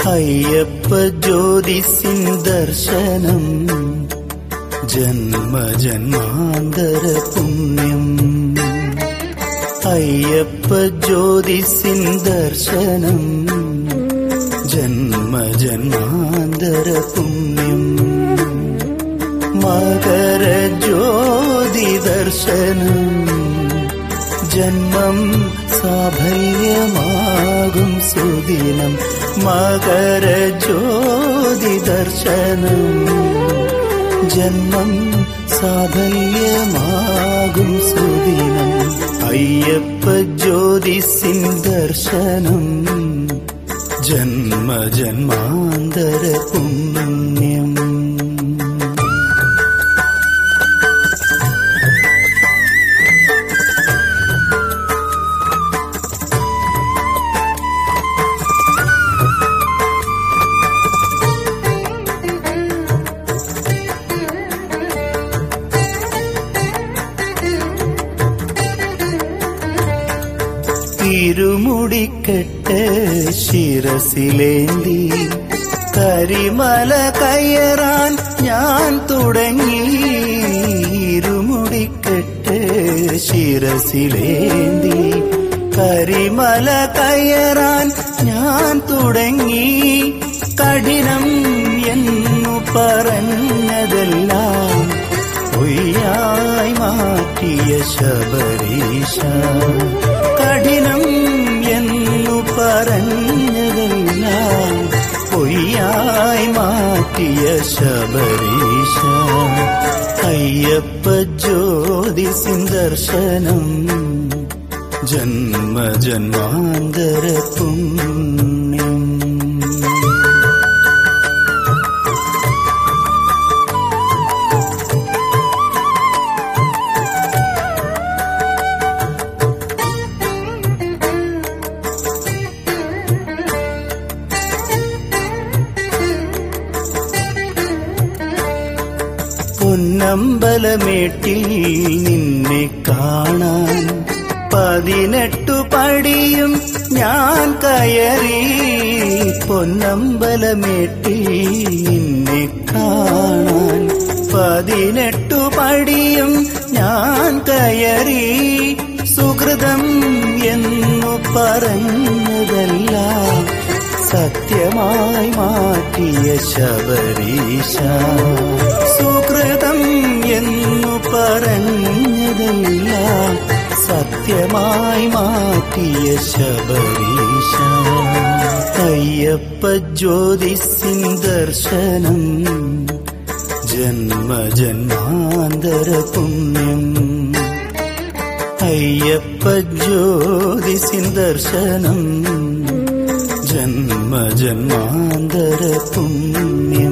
അയ്യപ്പ ജ്യോതിസിൻ ദർശനം ജന്മജന്മാന്തര പുണ്യം അയ്യപ്പ ജ്യോതിസിൻ ദർശനം ജന്മജന്മാന്തര പുണ്യം മകര ജ്യോതി ദർശനം ജന്മം സാഫല്യമാകും സുദിനം മകര ജ്യോതി ദർശനം ജന്മം സാഫല്യമാകും സുദിനം അയ്യപ്പ ജ്യോതിസിൻ ദർശനം ജന്മജന്മാന്തര പുണ്യം ഇരുമുടിക്കെട്ട് ശിരസിലേന്തി കരിമല കയറാൻ ഞാൻ തുടങ്ങി ഇരുമുടിക്കെട്ട് ശിരസിലേന്തി കരിമല കയറാൻ ഞാൻ തുടങ്ങി കഠിനം എന്നു പറഞ്ഞതെല്ലാം പൊയ്യായി മാറ്റിയ ശബരീശ കഠിനം എന്നു പറഞ്ഞതെല്ലാം പൊയ്യായി മാറ്റിയ ശബരീശ അയ്യപ്പ ജ്യോതിസിൻ ദർശനം ജന്മജന്മാന്തര പുണ്യം പൊന്നമ്പലമേട്ടിൽ നിന്നെ കാണാൻ പതിനെട്ടു പടിയും ഞാൻ കയറി പൊന്നമ്പലമേട്ടിൽ നിന്നെ കാണാൻ പതിനെട്ടു പടിയും ഞാൻ കയറി സുഹൃതം എന്നു പറഞ്ഞതെല്ലാം സത്യമായി മാറ്റിയ ശബരീശ സുഹൃതം എന്നു പറഞ്ഞതെല്ലാം സത്യമായി മാറ്റിയ ശബരീശ അയ്യപ്പ ജ്യോതിസിൻ ദർശനം ജന്മജന്മാന്തര പുണ്യം അയ്യപ്പ ജ്യോതിസിൻ ദർശനം ജന്മജന്മാന്തര പുണ്യം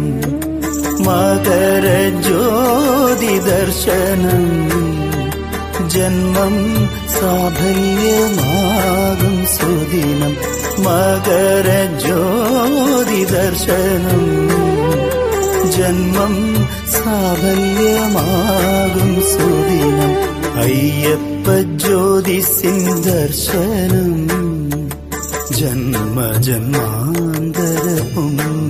മകര ജ്യോതി ദർശനം ജന്മം സാഫല്യമാകും സുദിനം മകര ജ്യോതി ദർശനം ജന്മം സാഫല്യമാകും സുദിനം അയ്യപ്പ ജ്യോതിസിൻ ദർശനം ജന്മജന്മാന്തര പുണ്യം